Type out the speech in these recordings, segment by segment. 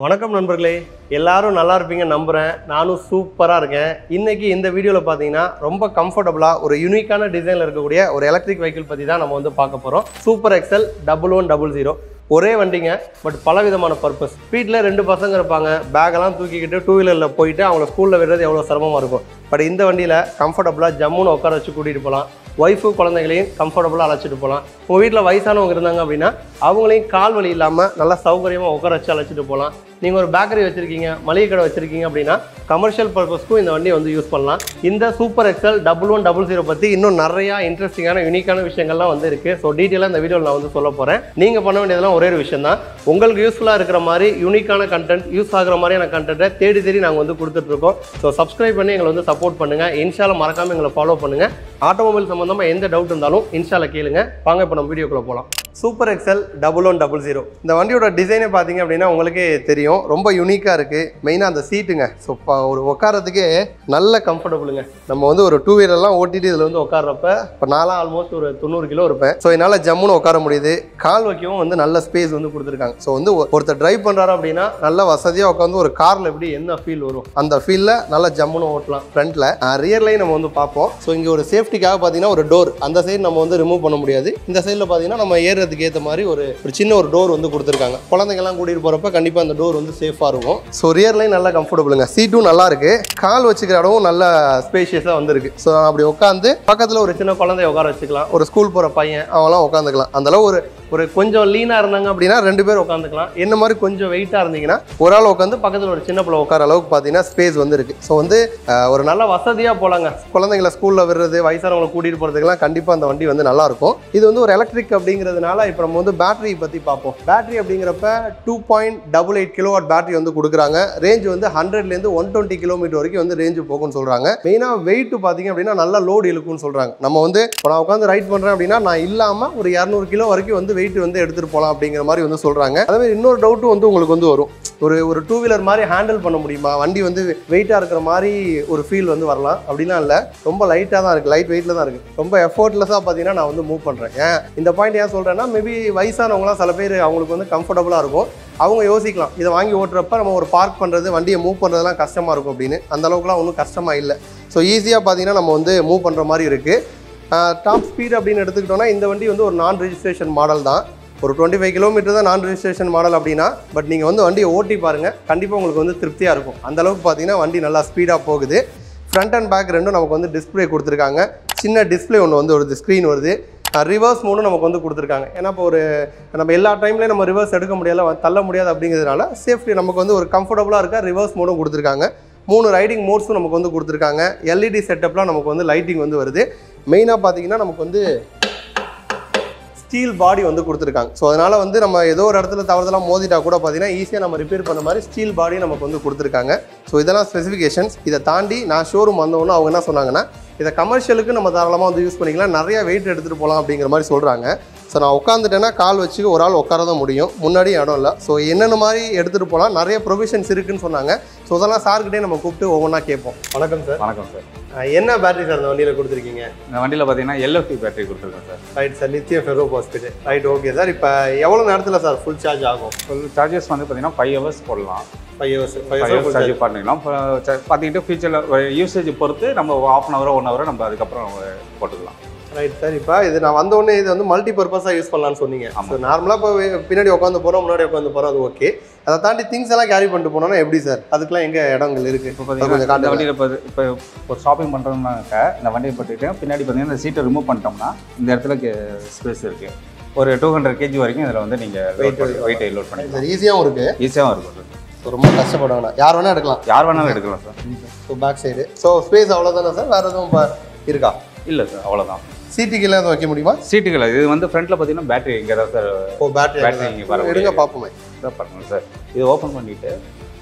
வணக்கம் நண்பர்களே எல்லாரும் நல்லா இருப்பீங்க நம்புகிறேன் நானும் சூப்பராக இருக்கேன் இன்னைக்கு இந்த வீடியோவில் பார்த்தீங்கன்னா ரொம்ப கம்ஃபர்டபுளாக ஒரு யூனிக்கான டிசைனில் இருக்கக்கூடிய ஒரு எலக்ட்ரிக் வெஹிக்கிள் பற்றி தான் நம்ம வந்து பார்க்க போகிறோம் super excel double one double zero ஒரே வண்டிங்க பட் பல விதமான பர்பஸ் வீட்டில் ரெண்டு பசங்க இருப்பாங்க பேக்கெல்லாம் தூக்கிக்கிட்டு டூ வீலரில் போயிட்டு அவங்கள ஸ்கூலில் விடுறது எவ்வளோ சிரமமாக இருக்கும் பட் இந்த வண்டியில் கம்ஃபர்டபுளாக ஜம்முன்னு உட்கார வச்சு கூட்டிகிட்டு போகலாம் ஒய்ஃபு குழந்தைகளையும் கம்ஃபர்டபுளாக அழைச்சிட்டு போகலாம் உங்கள் வீட்டில் வயசானவங்க இருந்தாங்க அப்படின்னா அவங்களையும் கால் வலி இல்லாமல் நல்லா சௌகரியமாக உட்கார வச்சு அழைச்சிட்டு போகலாம் நீங்கள் ஒரு பேக்கரி வச்சுருக்கீங்க மளிகை கடை வச்சுருக்கீங்க அப்படின்னா கமர்ஷியல் பர்பஸ்க்கும் இந்த வண்டியை வந்து யூஸ் பண்ணலாம் இந்த super excel double one double zero பற்றி இன்னும் நிறையா இன்ட்ரெஸ்டிங்கான யூனிக்கான விஷயங்கள்லாம் வந்து இருக்குது ஸோ டீட்டெயிலாக இந்த வீடியோவில் நான் வந்து சொல்ல போகிறேன் நீங்கள் பண்ண வேண்டியதெல்லாம் ஒரே ஒரு விஷயம் தான் உங்களுக்கு யூஸ்ஃபுல்லாக இருக்கிற மாதிரி யூனிக்கான கண்டென்ட் யூஸ் ஆகிற மாதிரியான கண்டென்ட்டை தேடி தேடி நாங்கள் வந்து கொடுத்துட்ருக்கோம் ஸோ சப்ஸ்கிரைப் பண்ணி எங்களை வந்து சப்போர்ட் பண்ணுங்கள் இன்ஷால மறக்காமல் எங்களை ஃபாலோ பண்ணுங்கள் ஆட்டோமொபைல் சம்மந்தமாக எந்த டவுட் இருந்தாலும் இன்ஷால கேளுங்க வாங்க இப்போ நம்ம வீடியோக்குள்ளே போகலாம் super excel double one double zero இந்த வண்டியோட டிசைனே பார்த்தீங்க அப்படின்னா உங்களுக்கே தெரியும் ரொம்ப யூனிக்காக இருக்குது மெயினாக அந்த சீட்டுங்க ஸோ ஒரு உட்காரத்துக்கே நல்ல கம்ஃபர்டபுளுங்க நம்ம வந்து ஒரு டூ வீலர்லாம் ஓட்டிட்டு இதில் வந்து உட்கார்றப்ப இப்போ நான்லாம் ஆல்மோஸ்ட் ஒரு தொண்ணூறு கிலோ இருப்பேன் ஸோ என்னால் ஜம்முன்னு உட்கார முடியுது கால் வைக்கவும் வந்து நல்ல ஸ்பேஸ் வந்து கொடுத்துருக்காங்க ஸோ வந்து ஒ- ஒருத்தர் டிரைவ் பண்ணுறாரு அப்படின்னா நல்ல வசதியாக உட்காந்து ஒரு காரில் எப்படி என்ன ஃபீல் வரும் அந்த ஃபீலில் நல்ல ஜம்முன்னு ஓட்டலாம் ஃப்ரண்ட்டில் ரியர்லையும் நம்ம வந்து பார்ப்போம் ஸோ இங்கே ஒரு சேஃப்டிக்காக பார்த்தீங்கன்னா ஒரு டோர் அந்த சைடு நம்ம வந்து ரிமூவ் பண்ண முடியாது இந்த சைடில் பார்த்தீங்கன்னா நம்ம ஏறுறதுக்கு ஏற்ற மாதிரி ஒரு ஒரு சின்ன ஒரு டோர் வந்து கொடுத்துருக்காங்க குழந்தைங்கலாம் கூட்டிகிட்டு போகிறப்ப கண்டிப்பாக அந்த டோர் வந்து சேஃபாக இருக்கும் ஸோ ரியர்லையும் நல்லா கம்ஃபர்டபுளுங்க சீட்டும் நல்லா இருக்கு கால் வச்சுக்கிற இடமும் நல்ல ஸ்பேஷியஸாக வந்திருக்கு ஸோ அப்படி உட்காந்து பக்கத்தில் ஒரு சின்ன குழந்தைய உட்கார வச்சுக்கலாம் ஒரு ஸ்கூல் போகிற பையன் அவங்களாம் உட்காந்துக்கலாம் அந்த அளவு ஒரு ஒரு கொஞ்சம் லீனாக இருந்தாங்க அப்படின்னா ரெண்டு பேர் உட்காந்துக்கலாம் என்ன மாதிரி கொஞ்சம் வெயிட்டாக இருந்தீங்கன்னா ஒரு ஆள் உட்காந்து பக்கத்தில் ஒரு சின்ன பிள்ளை உட்கார அளவுக்கு பார்த்தீங்கன்னா ஸ்பேஸ் வந்து இருக்கு ஸோ வந்து அஹ், ஒரு நல்ல வசதியாக போகலாங்க குழந்தைங்கள ஸ்கூலில் விடுறது வயசானவங்களை கூட்டிகிட்டு போகிறதுக்கெல்லாம் கண்டிப்பாக அந்த வண்டி வந்து நல்லா இருக்கும் இது வந்து ஒரு எலக்ட்ரிக் அப்படிங்கிறதுனால இப்போ நம்ம வந்து பேட்டரி பற்றி பார்ப்போம் பேட்டரி அப்படிங்கிறப்ப two point double eight kilo watt battery வந்து கொடுக்குறாங்க ரேஞ்ச் வந்து ஹண்ட்ரட்லேருந்து ஒன் டுவெண்ட்டி கிலோமீட்டர் வரைக்கும் வந்து ரேஞ்சு போகும்னு சொல்கிறாங்க மெயினாக வெயிட் பார்த்தீங்க அப்படின்னா நல்ல லோடு இழுக்கும்னு சொல்கிறாங்க நம்ம வந்து இப்போ நான் உட்காந்து ரைட் பண்ணுறேன் அப்படின்னா நான் இல்லாமல் ஒரு இரநூறு கிலோ வரைக்கும் வந்து வெயிட் வந்து எடுத்துகிட்டு போகலாம் அப்படிங்கிற மாதிரி வந்து சொல்கிறாங்க அதே மாதிரி இன்னொரு டவுட்டும் வந்து உங்களுக்கு வந்து வரும் ஒரு ஒரு டூ வீலர் மாதிரி ஹேண்டில் பண்ண முடியுமா வண்டி வந்து வெயிட்டாக இருக்கிற மாதிரி ஒரு ஃபீல் வந்து வரலாம் அப்படிலாம் இல்லை ரொம்ப லைட்டாக தான் இருக்குது லைட் வெயிட்டில் தான் இருக்குது ரொம்ப எஃபோர்ட்லெஸ்ஸாக பார்த்தீங்கன்னா நான் வந்து மூவ் பண்ணுறேன் ஏன் இந்த பாயிண்ட் ஏன் சொல்கிறேன்னா மேபி வயசானவங்களாம் சில பேர் அவங்களுக்கு வந்து கம்ஃபர்டபுளாக இருக்கும் அவங்க யோசிக்கலாம் இதை வாங்கி ஓட்டுறப்ப நம்ம ஒரு பார்க் பண்ணுறது வண்டியை மூவ் பண்ணுறதுலாம் கஷ்டமாக இருக்கும் அப்படின்னு அந்த அளவுக்குலாம் ஒன்றும் கஷ்டமாக இல்லை ஸோ ஈஸியாக பார்த்தீங்கன்னா நம்ம வந்து மூவ் பண்ணுற மாதிரி இருக்குது டாப் ஸ்பீட் அப்படின்னு எடுத்துக்கிட்டோம்னா இந்த வண்டி வந்து ஒரு நான் ரெஜிஸ்ட்ரேஷன் மாடல் தான் ஒரு டுவெண்ட்டி ஃபைவ் கிலோமீட்டர் தான் நான் ரெஜிஸ்ட்ரேஷன் மாடல் அப்படின்னா பட் நீங்கள் வந்து வண்டியை ஓட்டி பாருங்கள் கண்டிப்பாக உங்களுக்கு வந்து திருப்தியாக இருக்கும் அந்த அளவுக்கு பார்த்தீங்கன்னா வண்டி நல்லா ஸ்பீடாக போகுது ஃப்ரண்ட் அண்ட் பேக் ரெண்டும் நமக்கு வந்து டிஸ்ப்ளே கொடுத்துருக்காங்க சின்ன டிஸ்ப்ளே ஒன்று வந்து வருது ஸ்க்ரீன் வருது ரிவர்ஸ் மூணும் நமக்கு வந்து கொடுத்துருக்காங்க ஏன்னா இப்போ ஒரு நம்ம எல்லா டைம்லேயும் நம்ம ரிவர்ஸ் எடுக்க முடியல வ- தள்ள முடியாது அப்படிங்கிறதுனால சேஃப்டி நமக்கு வந்து ஒரு கம்ஃபர்டபுளாக இருக்க ரிவர்ஸ் மூடும் கொடுத்துருக்காங்க மூணு ரைடிங் மோட்ஸும் நமக்கு வந்து கொடுத்துருக்காங்க எல்இடி செட்டப்லாம் நமக்கு வந்து லைட்டிங் வந்து வருது மெயினாக பார்த்தீங்கன்னா நமக்கு வந்து ஸ்டீல் பாடி வந்து கொடுத்துருக்காங்க ஸோ அதனால் வந்து நம்ம ஏதோ ஒரு இடத்துல தவறுதெல்லாம் மோதிட்டா கூட பார்த்தீங்கன்னா ஈஸியாக நம்ம ரிப்பேர் பண்ண மாதிரி ஸ்டீல் பாடி நமக்கு வந்து கொடுத்துருக்காங்க ஸோ இதெல்லாம் ஸ்பெசிஃபிகேஷன்ஸ் இதை தாண்டி நான் ஷோரூம் வந்தோன்னே அவங்க என்ன சொன்னாங்கன்னா இதை கமர்ஷியலுக்கு நம்ம தாராளமாக வந்து யூஸ் பண்ணிக்கலாம் நிறைய வெயிட் எடுத்துகிட்டு போகலாம் அப்படிங்கிற மாதிரி சொல்கிறாங்க ஸோ நான் உட்காந்துட்டேன்னா கால் வச்சு ஒரு ஆள் உட்கார தான் முடியும் முன்னாடி இடம் இல்லை ஸோ என்னென்ன மாதிரி எடுத்துகிட்டு போகலாம் நிறைய ப்ரொவிஷன்ஸ் இருக்குன்னு சொன்னாங்க ஸோ அதெல்லாம் சார்கிட்டே நம்ம கூப்பிட்டு ஒவ்வொன்றா கேட்போம் வணக்கம் சார் வணக்கம் சார் என்ன பேட்டரி சார் இந்த வண்டியில் கொடுத்துருக்கீங்க இந்த வண்டியில் பார்த்தீங்கன்னா எல்எஃப்டி பேட்டரி கொடுத்துருக்கோம் sir right sir lithium ferro phosphate right okay sir இப்போ எவ்வளோ நேரத்தில் சார் ஃபுல் சார்ஜ் ஆகும் ஃபுல் சார்ஜஸ் வந்து பார்த்தீங்கன்னா ஃபைவ் ஹவர்ஸ் போடலாம் five hours five five hours hours charge பண்ணிக்கலாம் இப்போ ச- பார்த்துக்கிட்டு ஃபியூச்சரில் யூசேஜ் பொறுத்து நம்ம half an hour one hour நம்ம அதுக்கப்புறம் போட்டுக்கலாம் ரைட் சார் இப்போ இது நான் வந்த உடனே இது வந்து மல்டி பர்பஸாக யூஸ் பண்ணலாம்னு சொன்னீங்க ஆமா. ஸோ நார்மலாக இப்போ பின்னாடி உட்காந்து போகிறோம் முன்னாடி உட்காந்து போகிறோம் அது ஓகே அதை தாண்டி திங்ஸ் எல்லாம் கேரி பண்ணிட்டு போனோம்னா எப்படி சார் அதுக்கெல்லாம் எங்கே இடங்கள் இருக்குது இப்போ அது கொஞ்சம் பார்த்தீங்கன்னா இந்த காட்டுங்க. வண்டியில் இப்போ இப்போ ஒரு ஷாப்பிங் பண்ணுறோம்னாக்க இந்த வண்டியை போட்டுட்டு பின்னாடி பார்த்தீங்கன்னா இந்த சீட்டை ரிமூவ் பண்ணிட்டோம்னா இந்த இடத்துல ஸ்பேஸ் இருக்குது ஒரு டூ ஹண்ட்ரட் கேஜி வரைக்கும் இதில் வந்து நீங்கள் Weight வெயிட்டை லோட் பண்ணிக்கலாம் இது ஈஸியாகவும் இருக்குது ஈஸியாகவும் இருக்கும் ஸோ ரொம்ப கஷ்டப்பட வேணாம் யார் வேணால் எடுக்கலாம் யார் வேணாலும் எடுக்கலாம் sir so back side so space அவ்வளோதானே சார் வேறு எதுவும் இப்போ இருக்கா இல்லை சார் அவ்வளோதான் சீட்டுக்கெல்லாம் எதுவும் வைக்க முடியுமா சீட்டுகள் இது வந்து ஃப்ரண்ட்டில் பார்த்தீங்கன்னா பேட்டரி இங்கே தான் சார் ஓ பேட்டரி Battery இங்க வர எடுங்க முடியாது. பார்ப்போமே இதான் பண்ணுங்க சார் இது ஓப்பன் பண்ணிட்டு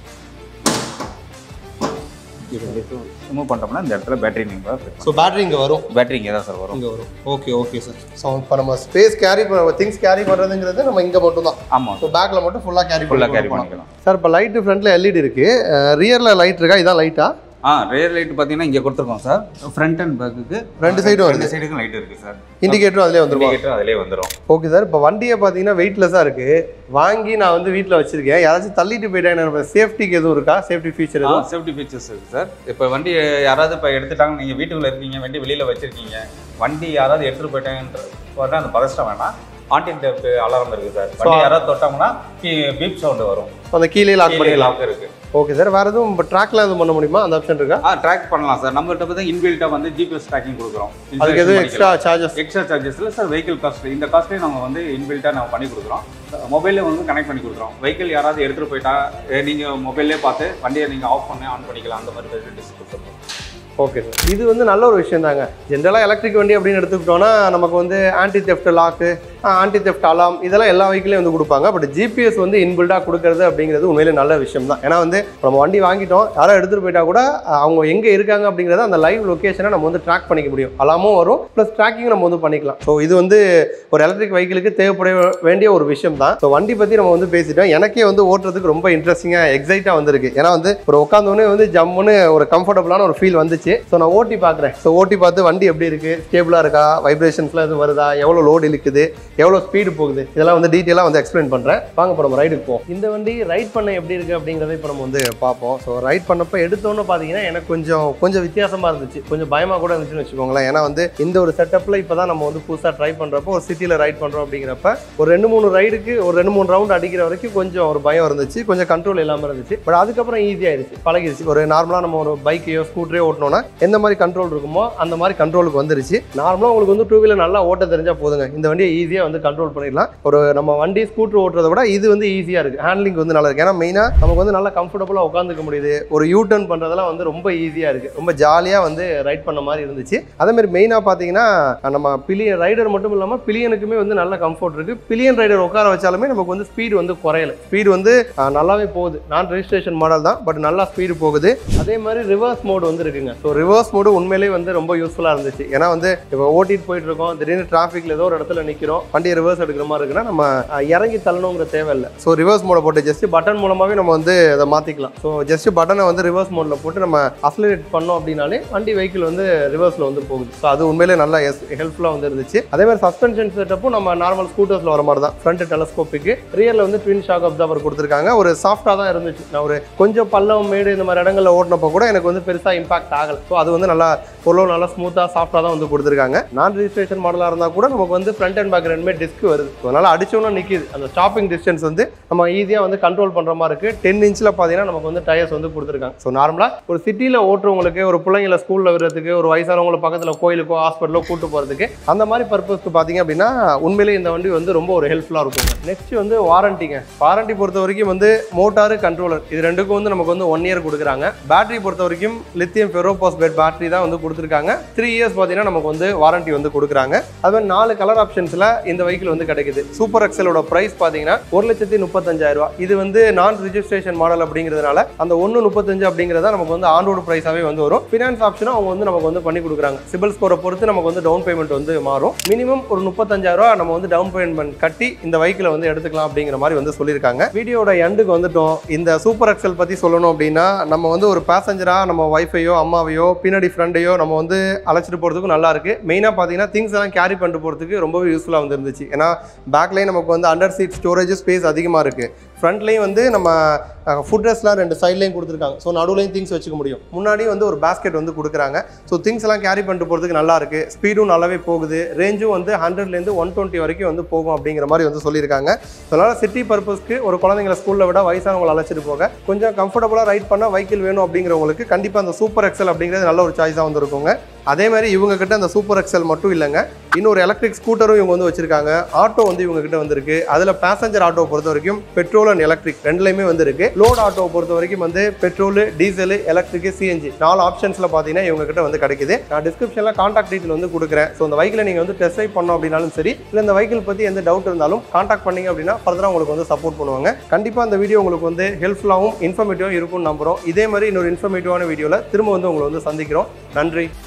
ரிமூவ் பண்ணிட்டோம்னா இந்த இடத்துல பேட்டரி நீங்கள் ஸோ பேட்டரி இங்கே வரும் பேட்டரி இங்கே தான் சார் வரும் இங்கே வரும் ஓகே ஓகே சார் ஸோ இப்போ நம்ம ஸ்பேஸ் கேரி பண்ண திங்ஸ் கேரி பண்ணுறதுங்கிறது நம்ம இங்கே மட்டும் தான் ஆமாம் ஸோ பேக்கில் மட்டும் ஃபுல்லாக கேரி ஃபுல்லாக கேரி பண்ணலாம் பண்ணிக்கலாம் சார் இப்போ லைட்டு ஃப்ரண்ட்டில் எல்இடி இருக்குது ரியரில் லைட் இருக்கா இதான் லைட்டா ஆ ரேர் லைட் பார்த்தீங்கன்னா இங்கே கொடுத்துருக்கோம் சார் ஃப்ரண்ட் அண்ட் பேக்குக்கு ரெண்டு side உம் ரெண்டு சைடுக்கும் லைட் இருக்குது சார் இண்டிகேட்டரும் அதிலே வந்துருமா இண்டிகேட்டர் அதிலே வந்துடும் ஓகே சார் இப்போ வண்டியை பார்த்தீங்கன்னா வெயிட்லெஸ்ஸாக இருக்குது வாங்கி நான் வந்து வீட்டில் வச்சிருக்கேன் யாராச்சும் தள்ளிட்டு போயிட்டாங்க சேஃப்டிக்கு எதுவும் இருக்கா சேஃப்டி ஃபீச்சர் எதுவும் சேஃப்டி ஃபீச்சர்ஸ் இருக்குது சார் இப்போ வண்டி யாராவது இப்போ எடுத்துட்டாங்க நீங்கள் வீட்டுக்குள்ளே இருக்கீங்க வண்டி வெளியில் வச்சிருக்கீங்க வண்டி யாராவது எடுத்துகிட்டு போயிட்டாங்கன்ற போட்டால் அந்த பதஷ்டம் வேணாம் ஆன்டின் டெப்ட் அலாரம் இருக்குது சார் வண்டி யாராவது தொட்டாங்கன்னா பீப் சவுண்டு வரும் அந்த கீழே லாக் பண்ணிக்கலாம் லாக் இருக்குது ஓகே சார் வேறு எதுவும் இப்போ ட்ராக்லாம் எதுவும் பண்ண முடியுமா அந்த ஆப்ஷன் இருக்கா ஆ ட்ராக் பண்ணலாம் சார் நம்மகிட்ட பார்த்தா இன்பில்ட்டாக வந்து ஜிபிஎஸ் ட்ராக்கிங் கொடுக்குறோம் அதுக்கு எதுவும் எக்ஸ்ட்ரா சார்ஜஸ் எக்ஸ்ட்ரா சார்ஜஸில் சார் வெஹிக்கிள் காஸ்ட் இந்த காஸ்ட்லேயே நம்ம வந்து இன்பில்ட்டாக நம்ம பண்ணி கொடுக்குறோம் மொபைல்லே வந்து கனெக்ட் பண்ணி கொடுக்குறோம் வெஹிக்கிள் யாராவது எடுத்துகிட்டு போயிட்டா நீங்கள் மொபைல்லே பார்த்து வண்டியை நீங்கள் ஆஃப் பண்ணி ஆன் பண்ணிக்கலாம் அந்த மாதிரி ஃபெசிலிட்டிஸ் கொடுத்துருக்கோம் ஓகே சார் இது வந்து நல்ல ஒரு விஷயம் தாங்க ஜென்ரலாக எலக்ட்ரிக் வண்டி அப்படின்னு எடுத்துக்கிட்டோம்னா நமக்கு வந்து anti theft lock anti theft alarm இதெல்லாம் எல்லா வெஹிக்கிளையும் வந்து கொடுப்பாங்க பட் ஜிபிஎஸ் வந்து இன்பில்டாக கொடுக்கறது அப்படிங்கிறது உண்மையிலே நல்ல விஷயம் தான் ஏன்னா வந்து நம்ம வண்டி வாங்கிட்டோம் யாரோ எடுத்துகிட்டு போயிட்டா கூட அஹ், அவங்க எங்கே இருக்காங்க அப்படிங்கிறத அந்த லைவ் லொக்கேஷனை நம்ம வந்து ட்ராக் பண்ணிக்க முடியும் அலாமும் வரும் ப்ளஸ் ட்ராக்கிங் நம்ம வந்து பண்ணிக்கலாம் ஸோ இது வந்து ஒரு எலக்ட்ரிக் வெஹிக்கிளுக்கு தேவைப்பட வேண்டிய ஒரு விஷயம் தான் ஸோ வண்டி பற்றி நம்ம வந்து பேசிட்டோம் எனக்கே வந்து ஓட்டுறதுக்கு ரொம்ப இன்ட்ரெஸ்டிங்காக எக்ஸைட்டாக வந்திருக்கு ஏன்னா வந்து ஒரு உட்காந்தோடனே வந்து ஜம்முன்னு ஒரு கம்ஃபர்டபுளான ஒரு ஃபீல் வந்துச்சு ஸோ நான் ஓட்டி பார்க்குறேன் ஸோ ஓட்டி பார்த்து வண்டி எப்படி இருக்குது ஸ்டேபிளாக இருக்கா வைப்ரேஷன்ஸ்லாம் எதுவும் வருதா எவ்வளோ லோடு இழுக்குது எவ்வளோ ஸ்பீடு போகுது இதெல்லாம் வந்து டீட்டெயிலாக வந்து எக்ஸ்பிளைன் பண்ணுறேன் வாங்க இப்போ நம்ம ரைடுக்கு போவோம் இந்த வண்டி ரைட் பண்ண எப்படி இருக்குது அப்படிங்கிறத இப்போ நம்ம வந்து பார்ப்போம் ஸோ ரைட் பண்ணப்போ எடுத்தோன்னு பார்த்தீங்கன்னா எனக்கு கொஞ்சம் கொஞ்சம் வித்தியாசமாக இருந்துச்சு கொஞ்சம் பயமாக கூட இருந்துச்சுன்னு வச்சுக்கோங்களேன் ஏன்னா வந்து இந்த ஒரு செட்டப்பில் இப்போ தான் நம்ம வந்து புதுசாக ட்ரை பண்ணுறப்போ ஒரு சிட்டியில் ரைட் பண்ணுறோம் அப்படிங்கிறப்ப ஒரு ரெண்டு மூணு ரைடுக்கு ஒரு ரெண்டு மூணு ரவுண்ட் அடிக்கிற வரைக்கும் கொஞ்சம் ஒரு பயம் இருந்துச்சு கொஞ்சம் கண்ட்ரோல் இல்லாமல் இருந்துச்சு பட் அதுக்கப்புறம் ஈஸியாகிடுச்சு பழகிடுச்சு ஒரு நார்மலாக நம்ம ஒரு பைக்கையோ ஸ்கூட்டரையோ ஓட்டணும்னா எந்த மாதிரி கண்ட்ரோல் இருக்குமோ அந்த மாதிரி கண்ட்ரோலுக்கு வந்துருச்சு நார்மலாக உங்களுக்கு வந்து டூ வீலர் நல்லா ஓட்ட தெரிஞ்சால் போதுங்க இந்த வண்டியை ஈஸியாக வந்து கண்ட்ரோல் பண்ணிடலாம் ஒரு நம்ம வண்டி ஸ்கூட்டர் ஓட்டுறதை விட இது வந்து ஈஸியாக இருக்குது ஹேண்ட்லிங் வந்து நல்லா இருக்குது ஏன்னா மெயினாக நமக்கு வந்து நல்லா கம்ஃபர்டபுளாக உட்காந்துக்க முடியுது ஒரு யூ டர்ன் பண்ணுறதெல்லாம் வந்து ரொம்ப ஈஸியாக இருக்குது ரொம்ப ஜாலியாக வந்து ரைட் பண்ண மாதிரி இருந்துச்சு அதே மாதிரி மெயினாக பார்த்தீங்கன்னா நம்ம பிலியன் ரைடர் மட்டும் இல்லாமல் பிலியனுக்குமே வந்து நல்ல கம்ஃபர்ட் இருக்குது பிலியன் ரைடர் உட்கார வச்சாலுமே நமக்கு வந்து ஸ்பீடு வந்து குறையல ஸ்பீடு வந்து ஆஹ், நல்லாவே போகுது நான் ரெஜிஸ்ட்ரேஷன் மாடல் தான் பட் நல்லா ஸ்பீடு போகுது அதே மாதிரி ரிவர்ஸ் மோடு வந்து இருக்குங்க ஸோ ரிவர்ஸ் மோடு உண்மையிலேயே வந்து ரொம்ப யூஸ்ஃபுல்லாக இருந்துச்சு ஏன்னா வந்து இப்போ ஓட்டிட்டு போயிட்டு இருக்கோம் திடீர்னு டிராஃபிக்ல ஏதோ ஒரு இடத்துல நிற்கிறோம் வண்டியை ரிவர்ஸ் எடுக்கிற மாதிரி இருக்குன்னா நம்ம ஆஹ், இறங்கி தள்ளணுங்கிற தேவையில்லை ஸோ ரிவர்ஸ் மோட போட்டு ஜஸ்ட் பட்டன் மூலமாகவே நம்ம வந்து அதை மாற்றிக்கலாம் ஸோ ஜஸ்ட் பட்டனை வந்து ரிவர்ஸ் மோடில் போட்டு நம்ம அக்ஸலரேட் பண்ணோம் அப்படின்னாலே வண்டி வெஹிக்கிள் வந்து ரிவர்ஸில் வந்து போகுது ஸோ அது உண்மையிலே நல்லா ஹெல்ப்ஃபுல்லாக வந்து இருந்துச்சு அதே மாதிரி சஸ்பென்ஷன் செட்டப்பும் நம்ம நார்மல் ஸ்கூட்டர்ஸில் வர மாதிரி தான் ஃப்ரண்ட் டெலஸ்கோப்பிக்கு ரியரில் வந்து ட்வின் ஷாக் அப்சர்வர் கொடுத்துருக்காங்க ஒரு சாஃப்டாக தான் இருந்துச்சு நான் ஒரு கொஞ்சம் பள்ளம் மேடு இந்த மாதிரி இடங்களில் ஓட்டினப்போ கூட எனக்கு வந்து பெருசாக இம்பாக்ட் ஆகலை ஸோ அது வந்து நல்லா பொருளும் நல்லா ஸ்மூத்தாக சாஃப்டாக தான் வந்து கொடுத்துருக்காங்க நான் ரிஜிஸ்ட்ரேஷன் மாடலாக இருந்தால் கூட நமக்கு வந்து ஃப்ரண்ட் அண்ட் பேக் ரெண்டுமே டிஸ்க் வருது ஸோ அதனால் அடிச்சோன்னா நிற்கிது அந்த ஸ்டாப்பிங் டிஸ்டன்ஸ் வந்து நம்ம ஈஸியாக வந்து கண்ட்ரோல் பண்ணுற மாதிரி இருக்குது டென் இன்ச்சில் பார்த்தீங்கன்னா நமக்கு வந்து டயர்ஸ் வந்து கொடுத்துருக்காங்க ஸோ நார்மலாக ஒரு சிட்டியில் ஓட்டுறவங்களுக்கு ஒரு பிள்ளைங்களை ஸ்கூலில் விடுறதுக்கு ஒரு வயசானவங்களை பக்கத்தில் கோயிலுக்கோ ஹாஸ்பிட்டலோ கூட்டு போகிறதுக்கு அந்த மாதிரி பர்பஸ்க்கு பார்த்தீங்க அப்படின்னா உண்மையிலேயே இந்த வண்டி வந்து ரொம்ப ஒரு ஹெல்ப்ஃபுல்லாக இருக்குங்க நெக்ஸ்ட் வந்து வாரண்டிங்க வாரண்டி பொறுத்த வரைக்கும் வந்து மோட்டாரு கண்ட்ரோலர் இது ரெண்டுக்கும் வந்து நமக்கு வந்து ஒன் இயர் கொடுக்குறாங்க பேட்டரி பொறுத்த வரைக்கும் லித்தியம் ஃபெரோபாஸ்பேட் பேட்டரி தான் வந்து கொடுத்துருக்காங்க த்ரீ இயர்ஸ் பார்த்தீங்கன்னா நமக்கு வந்து வாரண்டி வந்து கொடுக்குறாங்க அது மாதிரி நாலு கலர் ஆப்ஷன்ஸில் இந்த வெஹிக்கிள் வந்து கிடைக்குது சூப்பர் எக்ஸலோட ப்ரைஸ் பார்த்தீங்கன்னா ஒரு லட்சத்தி முப்பத்தஞ்சாயிரம் ரூபா இது வந்து நான் ரிஜிஸ்ட்ரேஷன் மாடல் அப்படிங்கிறதுனால அந்த ஒன்று முப்பத்தஞ்சு அப்படிங்கிறத நமக்கு வந்து ஆண்டோட ப்ரைஸாகவே வந்து வரும் ஃபினான்ஸ் ஆப்ஷனும் அவங்க வந்து நமக்கு வந்து பண்ணி கொடுக்குறாங்க சிபில் ஸ்கோரை பொறுத்து நமக்கு வந்து டவுன் பேமெண்ட் வந்து மாறும் மினிமம் ஒரு முப்பத்தஞ்சாயிரம் ரூபா நம்ம வந்து டவுன் பேமெண்ட் கட்டி இந்த வெஹிக்கிளை வந்து எடுத்துக்கலாம் அப்படிங்கிற மாதிரி வந்து சொல்லியிருக்காங்க வீடியோட எண்டுக்கு வந்துட்டோம் இந்த சூப்பர் எக்ஸல் பற்றி சொல்லணும் அப்படின்னா நம்ம வந்து ஒரு பேசஞ்சராக நம்ம ஒய்ஃபையோ அம்மாவையோ பின்னாடி ஃப்ரெண்டையோ நம்ம வந்து அழைச்சிட்டு போகிறதுக்கும் நல்லா இருக்கு மெயினாக பார்த்தீங்கன்னா திங்ஸ் எல்லாம் கேரி பண்ணிட்டு போகிறதுக்கு ரொம்பவே யூஸ்ஃபுல்லாக வந்து இருந்துச்சு ஏன்னா பேக்லேயும் நமக்கு வந்து அண்டர் சீட் ஸ்டோரேஜ் ஸ்பேஸ் அதிகமாக இருக்குது ஃப்ரண்ட்லேயும் வந்து நம்ம ஃபுட்ரஸ்லாம் ரெண்டு சைட்லேயும் கொடுத்துருக்காங்க ஸோ நடுவுலையும் திங்ஸ் வச்சுக்க முடியும் முன்னாடியும் வந்து ஒரு பேஸ்கெட் வந்து கொடுக்குறாங்க ஸோ திங்ஸ் எல்லாம் கேரி பண்ணிட்டு போகிறதுக்கு நல்லா இருக்கு ஸ்பீடும் நல்லாவே போகுது ரேஞ்சும் வந்து ஹண்ட்ரட்லேருந்து ஒன் டுவெண்ட்டி வரைக்கும் வந்து போகும் அப்படிங்கிற மாதிரி வந்து சொல்லியிருக்காங்க அதனால் சிட்டி பர்பஸ்க்கு ஒரு குழந்தைங்களை ஸ்கூலில் விட வயசானவங்களை அழைச்சிட்டு போக கொஞ்சம் கம்ஃபர்டபுளாக ரைட் பண்ண வெஹிக்கிள் வேணும் அப்படிங்கிறவங்களுக்கு கண்டிப்பாக அந்த சூப்பர் எக்ஸல் அப்படிங்கிறது நல்ல ஒரு சாய்ஸாக வந்து இருக்குங்க அதே மாதிரி இவங்க கிட்ட அந்த சூப்பர் எக்ஸல் மட்டும் இல்லைங்க இன்னொரு எலக்ட்ரிக் ஸ்கூட்டரும் இவங்க வந்து வச்சிருக்காங்க ஆட்டோ வந்து இவங்க கிட்ட வந்திருக்கு அதில் பேசஞ்சர் ஆட்டோவை பொறுத்த வரைக்கும் பெட்ரோல் அண்ட் எலக்ட்ரிக் ரெண்டுலையுமே வந்திருக்கு லோட் ஆட்டோவை பொறுத்த வரைக்கும் வந்து பெட்ரோல் டீசல் எலக்ட்ரிக் சிஎன்ஜி நாலு ஆப்ஷன்ஸில் பார்த்தீங்கன்னா இவங்க கிட்ட வந்து கிடைக்குது நான் டிஸ்கிரிப்ஷனில் காண்டாக்ட் டீட்டெயில் வந்து கொடுக்குறேன் ஸோ இந்த வெஹிக்கிளை நீங்கள் வந்து டெஸ்ட் ட்ரைவ் பண்ணோம் அப்படின்னாலும் சரி இல்லை இந்த வெஹிக்கிள் பற்றி எந்த டவுட் இருந்தாலும் காண்டாக்ட் பண்ணீங்க அப்படின்னா ஃபர்தராக உங்களுக்கு வந்து சப்போர்ட் பண்ணுவாங்க கண்டிப்பாக இந்த வீடியோ உங்களுக்கு வந்து ஹெல்ப்ஃபுல்லாகவும் இன்ஃபர்மேட்டிவாகவும் இருக்கும்னு நம்புகிறோம் இதே மாதிரி இன்னொரு இன்ஃபர்மேட்டிவான வீடியோவில் திரும்ப வந்து உங்களை வந்து சந்திக்கிறோம் நன்றி